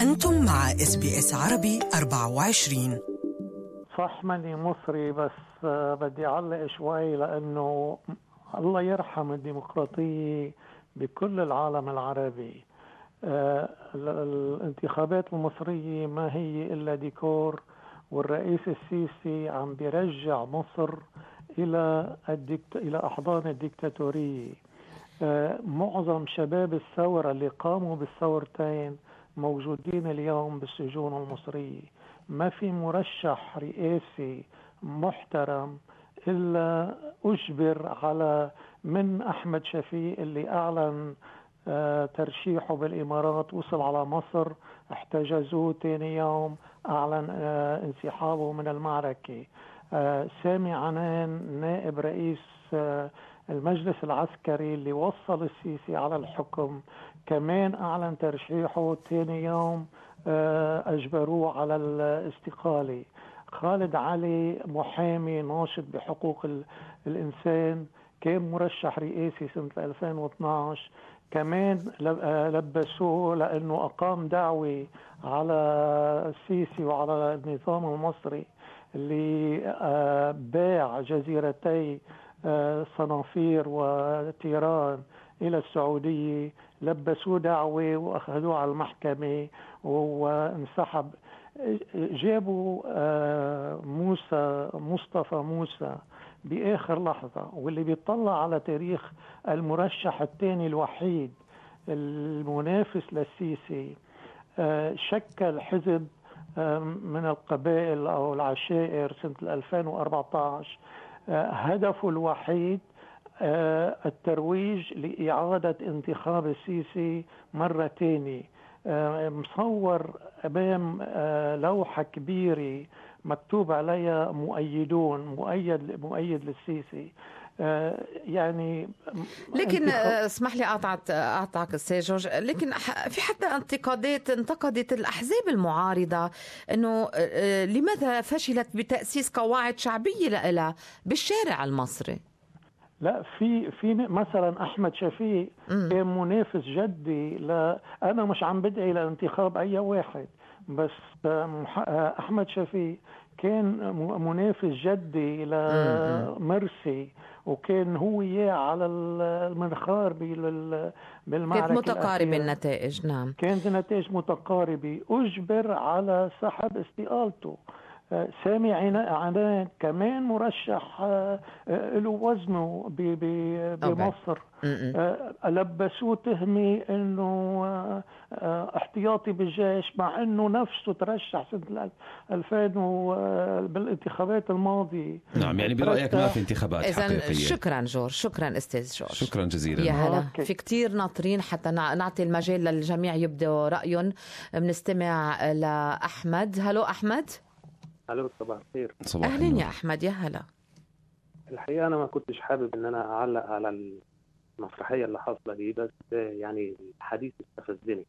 أنتم مع اس بي اس عربي 24 صح ماني مصري بس آه، بدي أعلق شوي لأنه الله يرحم الديمقراطية بكل العالم العربي آه، الانتخابات المصرية ما هي إلا ديكور والرئيس السيسي عم بيرجع مصر إلى الدكت... إلى أحضان الديكتاتورية آه، معظم شباب الثورة اللي قاموا بالثورتين موجودين اليوم بالسجون المصرية ما في مرشح رئاسي محترم إلا أجبر على من أحمد شفيق اللي أعلن آه، ترشيحه بالإمارات وصل على مصر احتجزوه ثاني يوم أعلن آه، انسحابه من المعركة آه، سامي عنان نائب رئيس المجلس العسكري اللي وصل السيسي على الحكم كمان أعلن ترشيحه ثاني يوم أجبروه على الاستقالة خالد علي محامي ناشط بحقوق الإنسان كان مرشح رئاسي سنة 2012 كمان لبسوه لأنه أقام دعوة على السيسي وعلى النظام المصري اللي آه، باع جزيرتي آه، صنافير وتيران إلى السعودية لبسوه دعوة وأخذوه على المحكمة وانسحب جابوا آه، موسى مصطفى موسى باخر لحظه واللي بيطلع على تاريخ المرشح الثاني الوحيد المنافس للسيسي آه، شكل حزب آه، من القبائل او العشائر سنه 2014 هدفه الوحيد الترويج لاعاده انتخاب السيسي مره ثانيه مصور امام آه، لوحه كبيره مكتوب عليها مؤيدون مؤيد مؤيد للسيسي آه، يعني لكن آه، اسمح لي اقطعك اقطعك استاذ جورج لكن في حتى انتقادات انتقدت الاحزاب المعارضه انه لماذا فشلت بتاسيس قواعد شعبيه لها بالشارع المصري لا في في مثلا احمد شفيق كان منافس جدي ل انا مش عم بدعي لانتخاب اي واحد بس احمد شفيق كان منافس جدي لمرسي وكان هو اياه على المنخار بالمعركه كانت متقاربه النتائج نعم كانت النتائج متقاربه اجبر على سحب استقالته سامي عنان كمان مرشح آه، آه، له وزنه بمصر آه، لبسوه تهمه انه احتياطي بالجيش مع انه نفسه ترشح سنه 2000 بالانتخابات الماضيه نعم يعني برايك ما في انتخابات حقيقيه شكرا جورج شكرا استاذ جورج شكرا جزيلا يا هلا في كثير ناطرين حتى نعطي المجال للجميع يبدوا رايهم بنستمع لاحمد هلو احمد الو صباح الخير صباح اهلا يا احمد يا هلا الحقيقه انا ما كنتش حابب ان انا اعلق على المسرحيه اللي حاصله دي بس يعني الحديث استفزني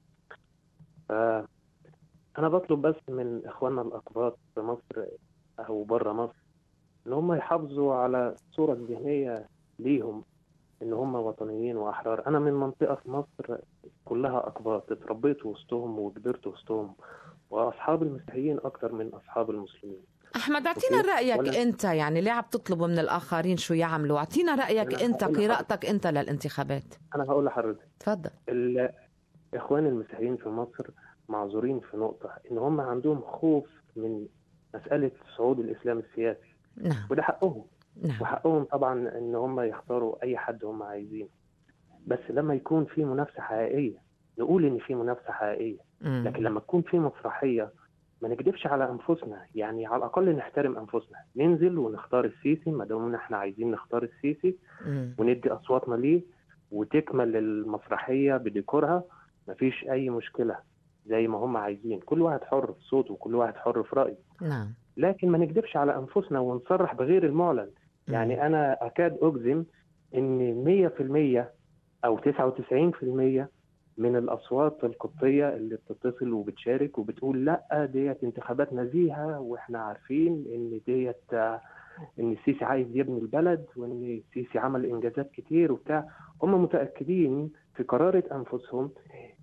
انا بطلب بس من اخواننا الاقباط في مصر او بره مصر ان هم يحافظوا على الصوره الذهنيه ليهم ان هم وطنيين واحرار انا من منطقه في مصر كلها اقباط اتربيت وسطهم وكبرت وسطهم واصحاب المسيحيين اكثر من اصحاب المسلمين احمد اعطينا رايك ولا... انت يعني ليه عم تطلبوا من الاخرين شو يعملوا اعطينا رايك انت قراءتك انت للانتخابات انا هقول لحضرتك تفضل الاخوان المسيحيين في مصر معذورين في نقطه ان هم عندهم خوف من مساله صعود الاسلام السياسي نعم وده حقهم نعم. وحقهم طبعا ان هم يختاروا اي حد هم عايزينه بس لما يكون في منافسه حقيقيه نقول ان في منافسه حقيقيه لكن لما تكون في مسرحيه ما نكذبش على انفسنا يعني على الاقل نحترم انفسنا ننزل ونختار السيسي ما دام احنا عايزين نختار السيسي وندي اصواتنا ليه وتكمل المسرحيه بديكورها مفيش اي مشكله زي ما هم عايزين كل واحد حر في صوته وكل واحد حر في رايه نعم لكن ما نكذبش على انفسنا ونصرح بغير المعلن يعني انا اكاد اجزم ان 100% او 99% من الاصوات القبطيه اللي بتتصل وبتشارك وبتقول لا ديت انتخابات نزيهه واحنا عارفين ان ديت ان السيسي عايز يبني البلد وان السيسي عمل انجازات كتير وبتاع هم متاكدين في قراره انفسهم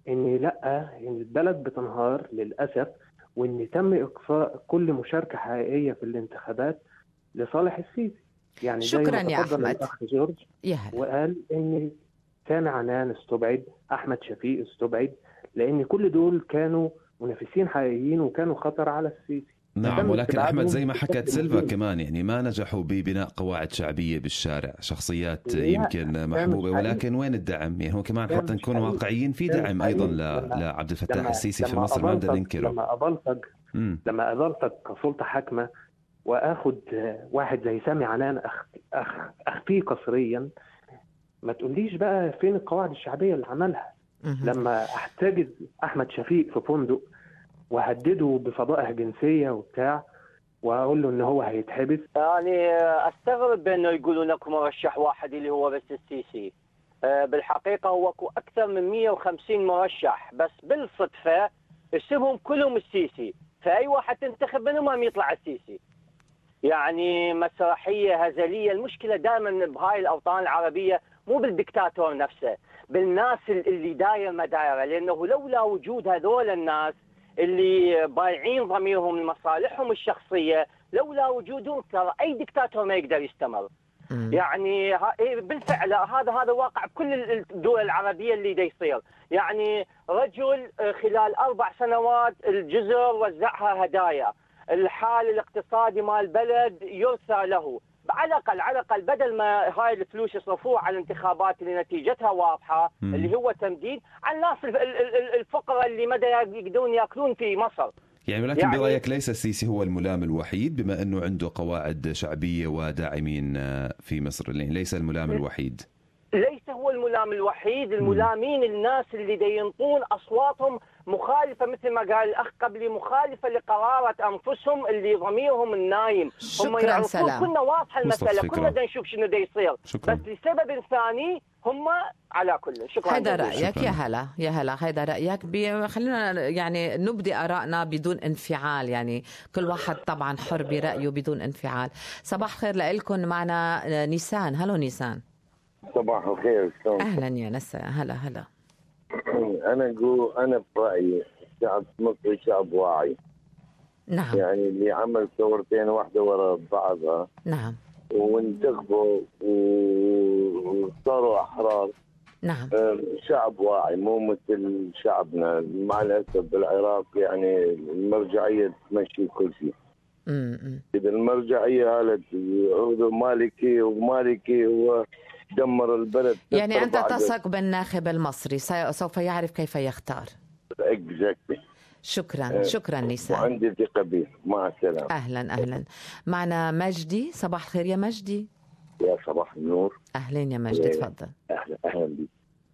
ان لا ان البلد بتنهار للاسف وان تم اقصاء كل مشاركه حقيقيه في الانتخابات لصالح السيسي يعني شكرا يا احمد الاخ جورج وقال ان سامي عنان استبعد احمد شفيق استبعد لان كل دول كانوا منافسين حقيقيين وكانوا خطر على السيسي نعم ولكن احمد زي ما حكت سيلفا كمان يعني ما نجحوا ببناء قواعد شعبيه بالشارع شخصيات يمكن محبوبه ولكن وين الدعم يعني هو كمان حتى نكون واقعيين في دعم ايضا لعبد الفتاح السيسي في مصر ما بدنا ننكره لما اضلتك لما اضلتك كسلطه حاكمه واخد واحد زي سامي عنان أخ... أخ... اخفيه قصريا ما تقوليش بقى فين القواعد الشعبيه اللي عملها لما احتجز احمد شفيق في فندق وهدده بفضائح جنسيه وبتاع واقول له ان هو هيتحبس يعني استغرب بانه يقولوا لك مرشح واحد اللي هو بس السيسي آه، بالحقيقه هو اكثر من 150 مرشح بس بالصدفه اسمهم كلهم السيسي فاي واحد تنتخب منهم يطلع السيسي يعني مسرحيه هزليه المشكله دائما بهاي الاوطان العربيه مو بالدكتاتور نفسه بالناس اللي داير مدايره لانه لولا وجود هذول الناس اللي بايعين ضميرهم لمصالحهم الشخصيه لولا وجودهم ترى اي دكتاتور ما يقدر يستمر يعني إيه، بالفعل هذا هذا واقع بكل الدول العربيه اللي دا يصير يعني رجل آه، خلال اربع سنوات الجزر وزعها هدايا الحال الاقتصادي مال البلد يرثى له على الاقل على الاقل بدل ما هاي الفلوس يصرفوها على الانتخابات اللي نتيجتها واضحه مم. اللي هو تمديد على الناس الفقراء اللي مدى يقدرون ياكلون في مصر يعني ولكن يعني برايك ليس السيسي هو الملام الوحيد بما انه عنده قواعد شعبيه وداعمين في مصر يعني ليس الملام الوحيد ليس هو الملام الوحيد الملامين الناس اللي ينطون اصواتهم مخالفه مثل ما قال الاخ قبلي مخالفه لقراره انفسهم اللي ضميرهم النايم شكرا هم سلام كنا واضحه المساله كنا بدنا نشوف شنو دا يصير شكرا. بس لسبب ثاني هم على كل شكرا هذا رايك شكرا. يا هلا يا هلا هذا رايك بي... خلينا يعني نبدي ارائنا بدون انفعال يعني كل واحد طبعا حر برايه بدون انفعال صباح خير لكم معنا نيسان هلو نيسان صباح الخير شلون اهلا يا نسا هلا هلا انا اقول انا برايي الشعب المصري شعب واعي نعم يعني اللي عمل ثورتين واحده ورا بعضها نعم وانتخبوا وصاروا احرار نعم شعب واعي مو مثل شعبنا مع الاسف بالعراق يعني المرجعيه تمشي كل شيء اذا المرجعيه قالت عودوا مالكي ومالكي ودمر البلد يعني انت تثق بالناخب المصري سوف يعرف كيف يختار اكزاكتلي شكرا آه، شكرا نيسان وعندي ثقه به مع السلامه اهلا اهلا معنا مجدي صباح الخير يا مجدي يا صباح النور اهلا يا مجدي آه، تفضل اهلا اهلا بك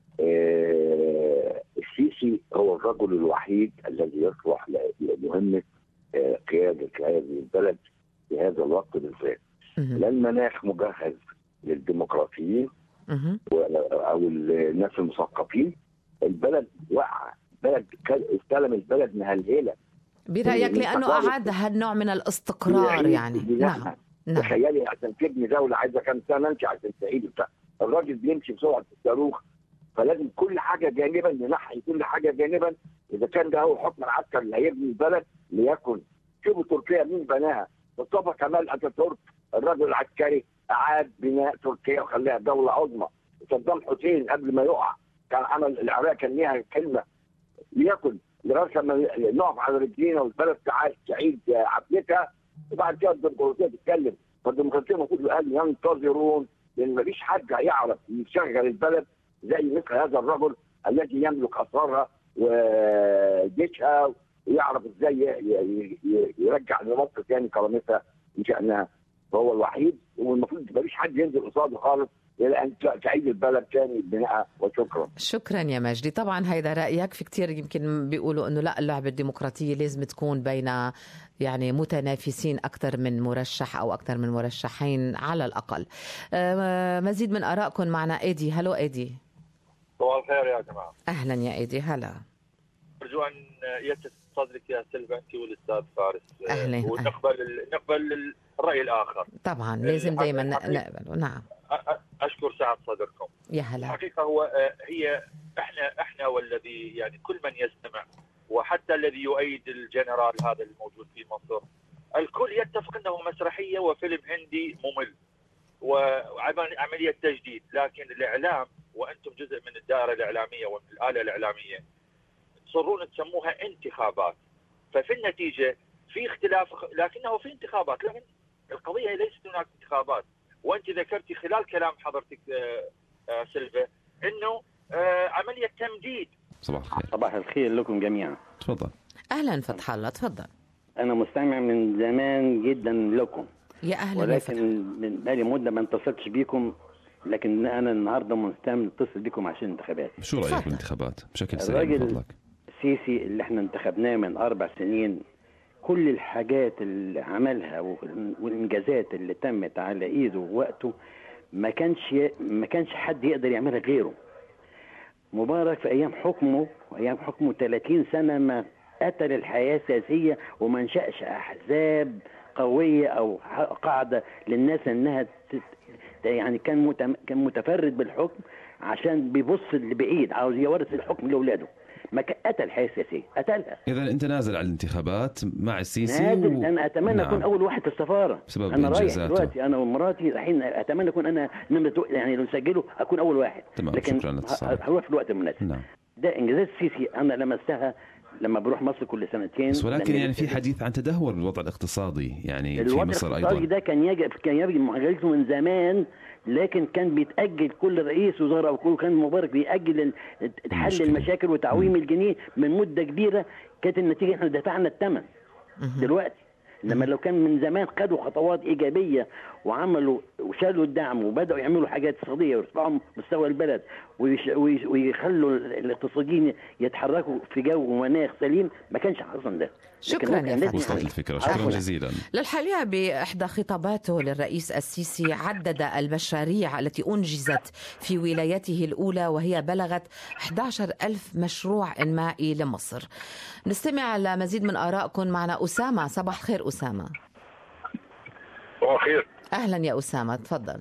آه السيسي هو الرجل الوحيد الذي يصلح لمهمه آه قياده هذه البلد في هذا الوقت بالذات لا المناخ مجهز للديمقراطيين او الناس المثقفين البلد وقع بلد استلم البلد مهلهله برايك لانه اعاد هالنوع من الاستقرار يعني نعم نعم تخيلي عشان تبني دوله عايزه كم سنه انت عشان تعيد الراجل بيمشي بسرعه الصاروخ فلازم كل حاجه جانبا ننحي كل حاجه جانبا اذا كان ده هو حكم العسكر اللي هيبني البلد ليكن شوفوا تركيا مين بناها مصطفى كمال اتاتورك الرجل العسكري اعاد بناء تركيا وخلاها دوله عظمى صدام حسين قبل ما يقع كان عمل العراق كان ليها كلمه ليكن لغايه لما نقف على رجلينا والبلد تعيد عافيتها وبعد كده الديمقراطيه تتكلم فالديمقراطيه المفروض الاهل ينتظرون لان مفيش حد هيعرف يشغل البلد زي مثل هذا الرجل الذي يملك اسرارها وجيشها ويعرف ازاي يرجع لمصر تاني كرامتها وشانها فهو الوحيد والمفروض مفيش حد ينزل قصاده خالص الى ان تعيد البلد ثاني بناء وشكرا شكرا يا مجدي طبعا هيدا رايك في كثير يمكن بيقولوا انه لا اللعبه الديمقراطيه لازم تكون بين يعني متنافسين اكثر من مرشح او اكثر من مرشحين على الاقل آه، مزيد من ارائكم معنا ايدي هلو ايدي صباح الخير يا جماعه اهلا يا ايدي هلا ارجو ان يتسع صدرك يا سلفا انت والاستاذ فارس اهلا ونقبل نقبل الراي الاخر طبعا لازم دائما نقبله نعم اشكر سعه صدركم يا هلا الحقيقه هو آه، هي احنا احنا والذي يعني كل من يستمع وحتى الذي يؤيد الجنرال هذا الموجود في مصر الكل يتفق انه مسرحيه وفيلم هندي ممل وعمليه تجديد لكن الاعلام وانتم جزء من الدائره الاعلاميه ومن الاله الاعلاميه تصرون تسموها انتخابات ففي النتيجه في اختلاف لكنه في انتخابات لكن القضيه ليست هناك انتخابات وانت ذكرتي خلال كلام حضرتك آه، آه، سلفا انه آه، عمليه تمديد صباح الخير صباح الخير لكم جميعا تفضل اهلا فتح الله تفضل انا مستمع من زمان جدا لكم يا اهلا ولكن من بقالي مده ما اتصلتش بيكم لكن انا النهارده مستعمل اتصل بكم عشان الانتخابات شو رايك بالانتخابات بشكل سريع من فضلك السيسي اللي احنا انتخبناه من اربع سنين كل الحاجات اللي عملها والانجازات اللي تمت على ايده ووقته ما كانش ما كانش حد يقدر يعملها غيره مبارك في ايام حكمه ايام حكمه 30 سنه ما قتل الحياه السياسيه وما انشاش احزاب قويه او قاعده للناس انها يعني كان كان متفرد بالحكم عشان بيبص لبعيد عاوز يورث الحكم لاولاده ما قتل الحياه السياسيه قتلها اذا انت نازل على الانتخابات مع السيسي نازل و... انا اتمنى نعم. اكون اول واحد في السفاره بسبب انا رايح دلوقتي انا ومراتي رايحين اتمنى اكون انا نمره يعني لو نسجله اكون اول واحد تمام لكن شكرا هروح في الوقت المناسب نعم ده انجازات السيسي انا لمستها لما بروح مصر كل سنتين بس ولكن يعني في حديث عن تدهور بالوضع الاقتصادي يعني في مصر ايضا الوضع ده كان يجب كان يجب معالجته من زمان لكن كان بيتاجل كل رئيس وزراء وكل كان مبارك بيأجل حل المشاكل وتعويم الجنيه من مده كبيره كانت النتيجه احنا دفعنا الثمن دلوقتي لما لو كان من زمان خدوا خطوات ايجابيه وعملوا وشالوا الدعم وبداوا يعملوا حاجات اقتصاديه ويرفعوا مستوى البلد ويخلوا الاقتصاديين يتحركوا في جو ومناخ سليم ما كانش حصل ده شكرا يا فندم وصلت الفكره شكرا جزيلا للحقيقه باحدى خطاباته للرئيس السيسي عدد المشاريع التي انجزت في ولايته الاولى وهي بلغت 11 ألف مشروع انمائي لمصر نستمع لمزيد من ارائكم معنا اسامه صباح الخير اسامه صباح الخير اهلا يا اسامه تفضل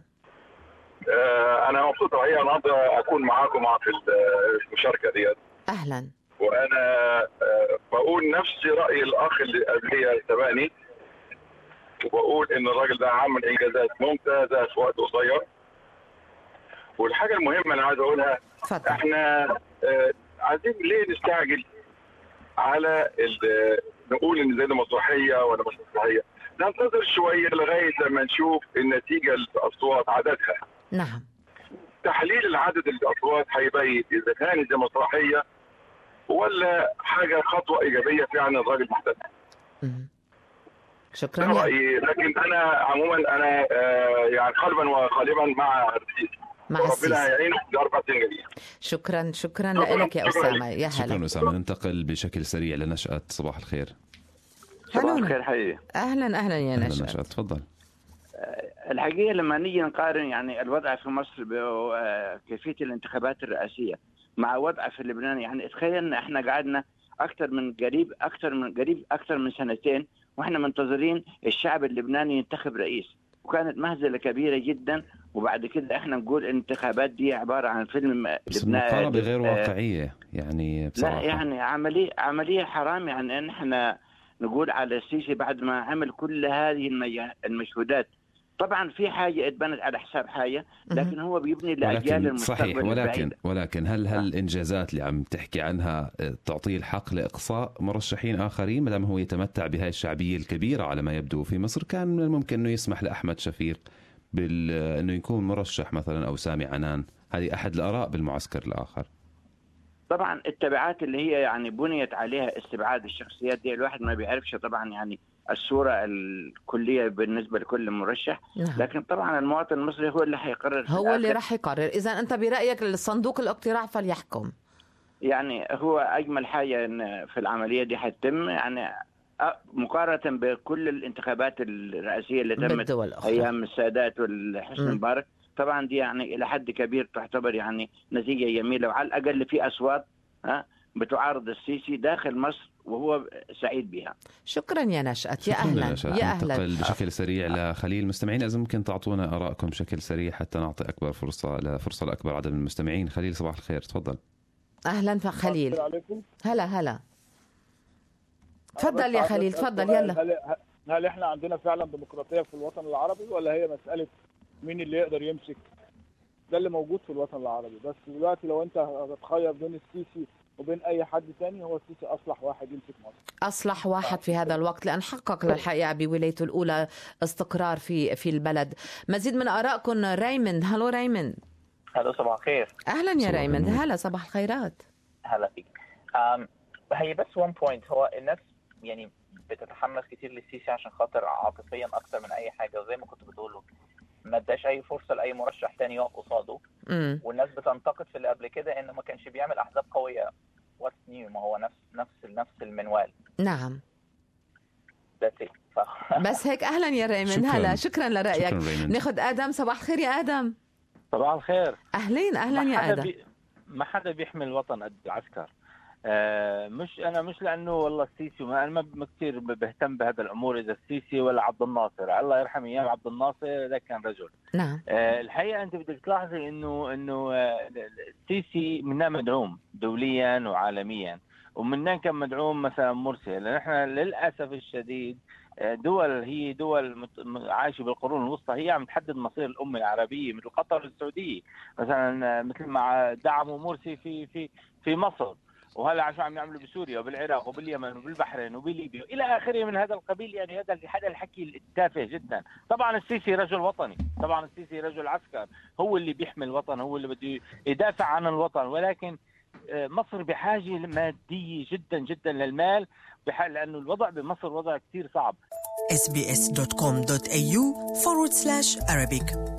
آه انا مبسوط الحقيقه النهارده اكون معاكم في المشاركه ديت اهلا وانا آه بقول نفس راي الاخ اللي قبلي سبقني وبقول ان الراجل ده عمل انجازات ممتازه في وقت قصير والحاجه المهمه انا عايز اقولها فضل. احنا آه عايزين ليه نستعجل على نقول ان زي مسرحيه ولا مش مسرحيه ننتظر شويه لغايه لما نشوف النتيجه الاصوات عددها نعم تحليل العدد الاصوات هيبين اذا كانت مسرحيه ولا حاجه خطوه ايجابيه فعلا الراجل محتاج شكرا ده رايي لكن انا عموما انا آه يعني قلبا وقالبا مع السيسي مع ربنا يعينه في اربع سنين شكرا شكرا لك يا اسامه يا هلا شكرا اسامه ننتقل بشكل سريع لنشأة صباح الخير صباح الخير حقيقي اهلا اهلا يا نشأة نشأة تفضل الحقيقه لما نيجي نقارن يعني الوضع في مصر بكيفيه الانتخابات الرئاسيه مع وضع في لبنان يعني تخيل ان احنا قعدنا اكثر من قريب اكثر من قريب اكثر من سنتين واحنا منتظرين الشعب اللبناني ينتخب رئيس وكانت مهزله كبيره جدا وبعد كده احنا نقول الانتخابات دي عباره عن فيلم بس مقاربه غير واقعيه يعني بصراحه لا يعني عمليه عمليه حرام يعني ان احنا نقول على السيسي بعد ما عمل كل هذه المجهودات طبعا في حاجه اتبنت على حساب حاجه لكن هو بيبني لاجيال المستقبل صحيح ولكن البعيد. ولكن هل هالانجازات اللي عم تحكي عنها تعطيه الحق لاقصاء مرشحين اخرين ما دام هو يتمتع بهاي الشعبيه الكبيره على ما يبدو في مصر كان من الممكن انه يسمح لاحمد شفيق بال انه يكون مرشح مثلا او سامي عنان هذه احد الاراء بالمعسكر الاخر طبعا التبعات اللي هي يعني بنيت عليها استبعاد الشخصيات دي الواحد ما بيعرفش طبعا يعني الصوره الكليه بالنسبه لكل مرشح نعم. لكن طبعا المواطن المصري هو اللي حيقرر هو اللي راح يقرر اذا انت برايك الصندوق الاقتراع فليحكم يعني هو اجمل حاجه ان في العمليه دي حتتم يعني مقارنه بكل الانتخابات الرئاسيه اللي تمت ايام السادات والحسن مبارك طبعا دي يعني الى حد كبير تعتبر يعني نتيجه جميله وعلى الاقل في اصوات ها بتعارض السيسي داخل مصر وهو سعيد بها شكرا يا نشأت يا اهلا يا اهلا ننتقل بشكل سريع لخليل مستمعين اذا ممكن تعطونا ارائكم بشكل سريع حتى نعطي اكبر فرصه لفرصه لاكبر عدد من المستمعين خليل صباح الخير تفضل اهلا خليل هلا هلا تفضل يا خليل تفضل يلا هل, هل احنا عندنا فعلا ديمقراطيه في الوطن العربي ولا هي مساله مين اللي يقدر يمسك ده اللي موجود في الوطن العربي بس دلوقتي لو انت هتتخير بين السيسي وبين اي حد تاني هو السيسي اصلح واحد يمسك مصر اصلح واحد في هذا الوقت لان حقق للحقيقه بولايته الاولى استقرار في في البلد مزيد من ارائكم ريموند هلو ريموند هلو صباح الخير اهلا يا ريموند هلا صباح الخيرات هلا فيك هي بس ون بوينت هو الناس يعني بتتحمس كتير للسيسي عشان خاطر عاطفيا اكتر من اي حاجه وزي ما كنت بتقوله ما اداش اي فرصه لاي مرشح تاني يقف قصاده والناس بتنتقد في اللي قبل كده انه ما كانش بيعمل احزاب قويه واتس نيو ما هو نفس نفس نفس المنوال نعم ذاتس ف... بس هيك اهلا يا ريمن هلا شكرا لرايك شكراً ناخذ ادم صباح الخير يا ادم صباح الخير اهلين اهلا ما يا حدا ادم بي... ما حدا بيحمي الوطن قد العسكر آه مش انا مش لانه والله السيسي ما انا ما كثير بهتم بهذا الامور اذا السيسي ولا عبد الناصر الله يرحم ايام عبد الناصر ده كان رجل نعم آه الحقيقه انت بدك تلاحظي انه انه آه السيسي منا مدعوم دوليا وعالميا ومنا كان مدعوم مثلا مرسي لان احنا للاسف الشديد دول هي دول عايشه بالقرون الوسطى هي عم تحدد مصير الامه العربيه مثل قطر والسعوديه مثلا مثل ما دعموا مرسي في في في مصر وهلا عشان عم يعملوا بسوريا وبالعراق وباليمن وبالبحرين وبليبيا الى اخره من هذا القبيل يعني هذا هذا الحكي التافه جدا طبعا السيسي رجل وطني طبعا السيسي رجل عسكر هو اللي بيحمي الوطن هو اللي بده يدافع عن الوطن ولكن مصر بحاجه ماديه جدا جدا للمال بحال لانه الوضع بمصر وضع كثير صعب sbs.com.au forward slash Arabic